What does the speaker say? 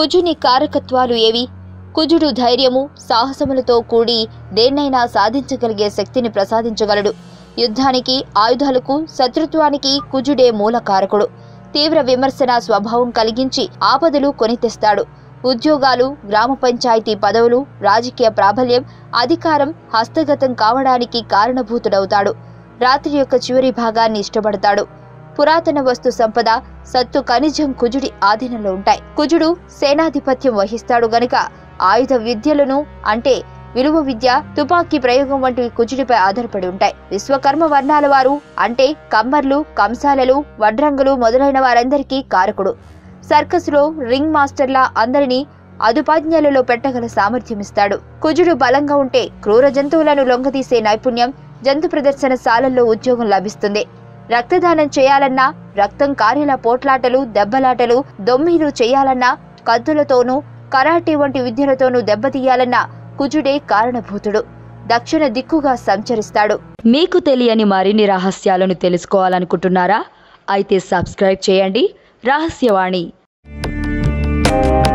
కుజుని కారకత్వాలు ఏవి కుజుడు ధైర్యము సాహసములతో కూడి దేన్నైనా సాధించగలిగే శక్తిని ప్రసాదించగలడు యుద్ధానికి ఆయుధాలకు శత్రుత్వానికి కుజుడే మూల కారకుడు తీవ్ర విమర్శన స్వభావం కలిగించి ఆపదలు కొని తెస్తాడు ఉద్యోగాలు గ్రామ పంచాయతీ పదవులు రాజకీయ ప్రాబల్యం అధికారం హస్తగతం కావడానికి కారణభూతుడవుతాడు రాత్రి యొక్క చివరి భాగాన్ని ఇష్టపడతాడు పురాతన వస్తు సంపద సత్తు ఖనిజం కుజుడి ఆధీనంలో ఉంటాయి కుజుడు సేనాధిపత్యం వహిస్తాడు గనుక ఆయుధ విద్యలను అంటే విలువ విద్య తుపాకీ ప్రయోగం వంటివి కుజుడిపై ఆధారపడి ఉంటాయి విశ్వకర్మ వర్ణాల వారు అంటే కమ్మర్లు కంసాలలు వడ్రంగులు మొదలైన వారందరికీ కారకుడు సర్కస్లో రింగ్ మాస్టర్ల అందరినీ అదుపాజ్ఞలలో పెట్టగల సామర్థ్యం ఇస్తాడు కుజుడు బలంగా ఉంటే క్రూర జంతువులను లొంగదీసే నైపుణ్యం జంతు ప్రదర్శనశాలల్లో ఉద్యోగం లభిస్తుంది రక్తదానం చేయాలన్నా రక్తం కారేలా పోట్లాటలు దెబ్బలాటలు దొమ్మీలు చేయాలన్నా కత్తులతోనూ కరాటే వంటి విద్యలతోనూ దెబ్బతీయాలన్నా కుజుడే కారణభూతుడు దక్షిణ దిక్కుగా సంచరిస్తాడు మీకు తెలియని మరిన్ని రహస్యాలను తెలుసుకోవాలనుకుంటున్నారా అయితే సబ్స్క్రైబ్ చేయండి రహస్యవాణి